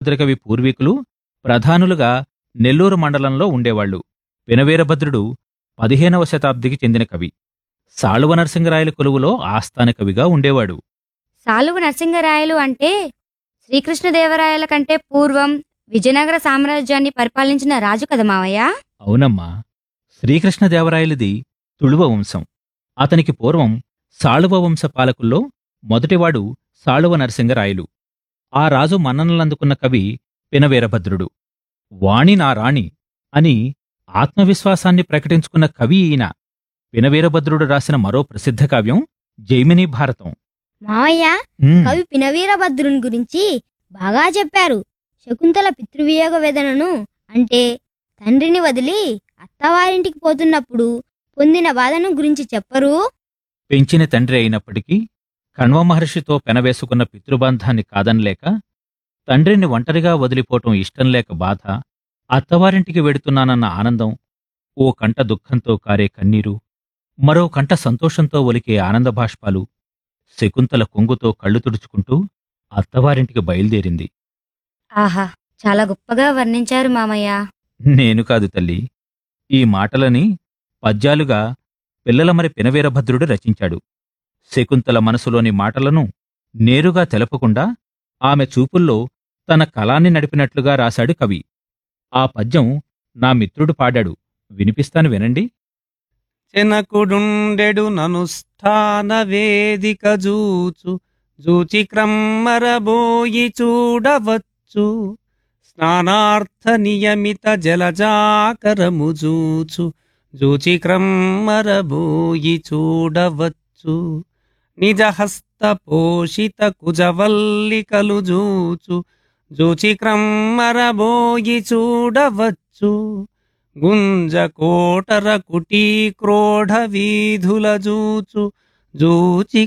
వీరభద్రకవి పూర్వీకులు ప్రధానులుగా నెల్లూరు మండలంలో ఉండేవాళ్లు పినవీరభద్రుడు పదిహేనవ శతాబ్దికి చెందిన కవి సాళువ నరసింగరాయల కొలువులో ఆస్థాన కవిగా ఉండేవాడు సాలువ నరసింగరాయలు అంటే శ్రీకృష్ణదేవరాయల కంటే పూర్వం విజయనగర సామ్రాజ్యాన్ని పరిపాలించిన రాజు కదా మావయ్య అవునమ్మా శ్రీకృష్ణదేవరాయలది తుళువ వంశం అతనికి పూర్వం సాళువ వంశ పాలకుల్లో మొదటివాడు సాళువ నరసింగరాయలు ఆ రాజు మన్ననలందుకున్న కవి పినవీరభద్రుడు వాణి నా రాణి అని ఆత్మవిశ్వాసాన్ని ప్రకటించుకున్న కవి ఈయన పినవీరభద్రుడు రాసిన మరో ప్రసిద్ధ కావ్యం జైమినీ భారతం మావయ్య ఉమ్, కవి పినవీరభద్రుని గురించి బాగా చెప్పారు శకుంతల పితృవియోగ వేదనను అంటే తండ్రిని వదిలి అత్తవారింటికి పోతున్నప్పుడు పొందిన బాధను గురించి చెప్పరు పెంచిన తండ్రి అయినప్పటికీ కణ్వ మహర్షితో పెనవేసుకున్న పితృబంధాన్ని కాదనలేక తండ్రిని ఒంటరిగా వదిలిపోవటం ఇష్టం లేక బాధ అత్తవారింటికి వెడుతున్నానన్న ఆనందం ఓ కంట దుఃఖంతో కారే కన్నీరు మరో కంట సంతోషంతో ఒలికే ఆనంద బాష్పాలు శకుంతల కొంగుతో కళ్ళు తుడుచుకుంటూ అత్తవారింటికి బయలుదేరింది ఆహా చాలా గొప్పగా వర్ణించారు మామయ్య నేను కాదు తల్లి ఈ మాటలని పద్యాలుగా పిల్లలమరి పినవీరభద్రుడు రచించాడు శకుంతల మనసులోని మాటలను నేరుగా తెలపకుండా ఆమె చూపుల్లో తన కళాన్ని నడిపినట్లుగా రాశాడు కవి ఆ పద్యం నా మిత్రుడు పాడాడు వినిపిస్తాను వినండి చెనకుడుండెడు ననుష్ఠాన వేదిక జూచు జూచి క్రమ్మరబోయి చూడవచ్చు స్నానార్థ నియమిత జలజాకరము జూచు జూచి క్రమ్మరబోయి చూడవచ్చు నిజ హస్త పోషిత కుజవల్లికలు జూచు జూచి క్రమ్మరబోయి చూడవచ్చు గుంజ కోటర కుటీ క్రోఢ వీధుల జూచు జూచి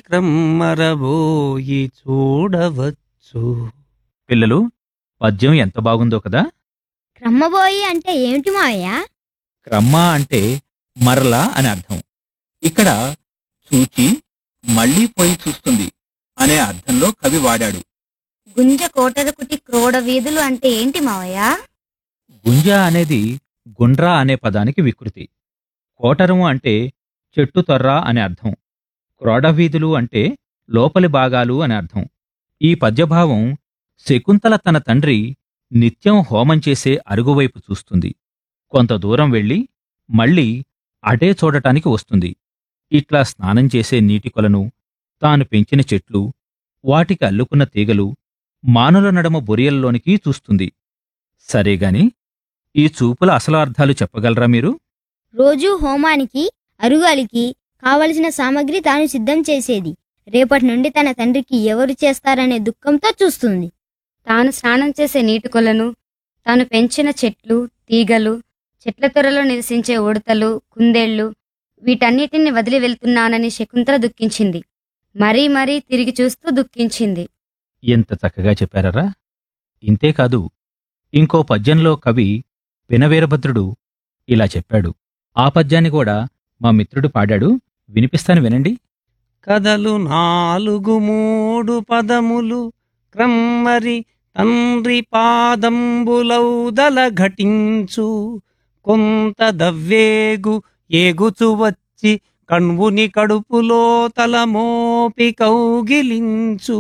క్రమ్మరబోయి చూడవచ్చు పిల్లలు పద్యం ఎంత బాగుందో కదా క్రమ్మబోయి అంటే ఏమిటి మావయ్య క్రమ్మ అంటే మరలా అని అర్థం ఇక్కడ చూచి మళ్ళీ పోయి చూస్తుంది అనే అర్థంలో కవి వాడాడు గుంజ కోటరకుటి క్రోడ వీధులు అంటే ఏంటి మావయ్య గుంజ అనేది గుండ్రా అనే పదానికి వికృతి కోటరము అంటే చెట్టు తొర్ర అని అర్థం క్రోడవీధులు అంటే లోపలి భాగాలు అని అర్థం ఈ పద్యభావం శకుంతల తన తండ్రి నిత్యం హోమం చేసే అరుగువైపు చూస్తుంది కొంత దూరం వెళ్ళి మళ్ళీ అటే చూడటానికి వస్తుంది ఇట్లా స్నానం చేసే నీటి కొలను తాను పెంచిన చెట్లు వాటికి అల్లుకున్న తీగలు మానుల నడమ బొరియల్లోనికి చూస్తుంది సరేగాని ఈ చూపుల అసలు అర్థాలు చెప్పగలరా మీరు రోజూ హోమానికి అరుగాలికి కావలసిన సామగ్రి తాను సిద్ధం చేసేది రేపటి నుండి తన తండ్రికి ఎవరు చేస్తారనే దుఃఖంతో చూస్తుంది తాను స్నానం చేసే నీటి కొలను తాను పెంచిన చెట్లు తీగలు చెట్ల త్వరలో నివసించే ఉడతలు కుందేళ్లు వీటన్నిటిని వదిలి వెళ్తున్నానని శకుంతల దుఃఖించింది మరీ మరీ తిరిగి చూస్తూ దుఃఖించింది ఎంత చక్కగా చెప్పారరా ఇంతేకాదు ఇంకో పద్యంలో కవి పినవీరభద్రుడు ఇలా చెప్పాడు ఆ పద్యాన్ని కూడా మా మిత్రుడు పాడాడు వినిపిస్తాను వినండి కథలు నాలుగు మూడు పదములు క్రమ్మరి తండ్రి పాదంబులౌదల ఘటించు కొంత దవ్వేగు ఏగుచు వచ్చి కణ్వుని కడుపులో తలమోపి కౌగిలించు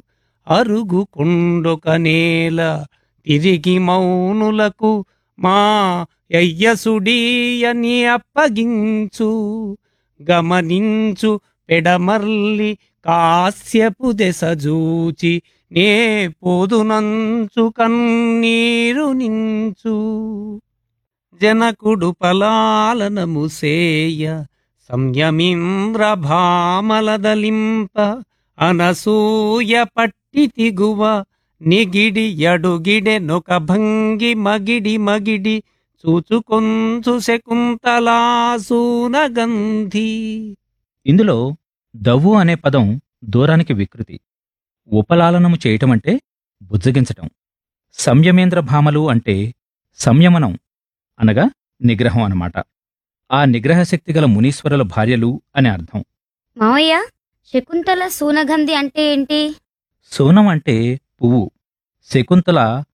అరుగు కొండొక నేల తిరిగి మౌనులకు మా యయ్యసుడీయని అప్పగించు గమనించు పెడమర్లి కాశ్యపు దెస జూచి నే పోదునంచు కన్నీరు నించు జనకుడు పలాలనము సేయ సంయమీంద్ర భామలదలింప అనసూయ పట్టి తిగువ నిగిడి అడుగిడె నొక భంగి మగిడి మగిడి చూచుకొంచు శకుంతలాసూనగంధి ఇందులో దవ్వు అనే పదం దూరానికి వికృతి ఉపలాలనము చేయటమంటే బుజ్జగించటం సంయమేంద్ర భామలు అంటే సంయమనం అనగా నిగ్రహం అన్నమాట ఆ నిగ్రహశక్తి గల మునీశ్వరుల భార్యలు అని అర్థం మావయ్య శకుంతల సూనగంధి అంటే ఏంటి సోనం అంటే పువ్వు శకుంతల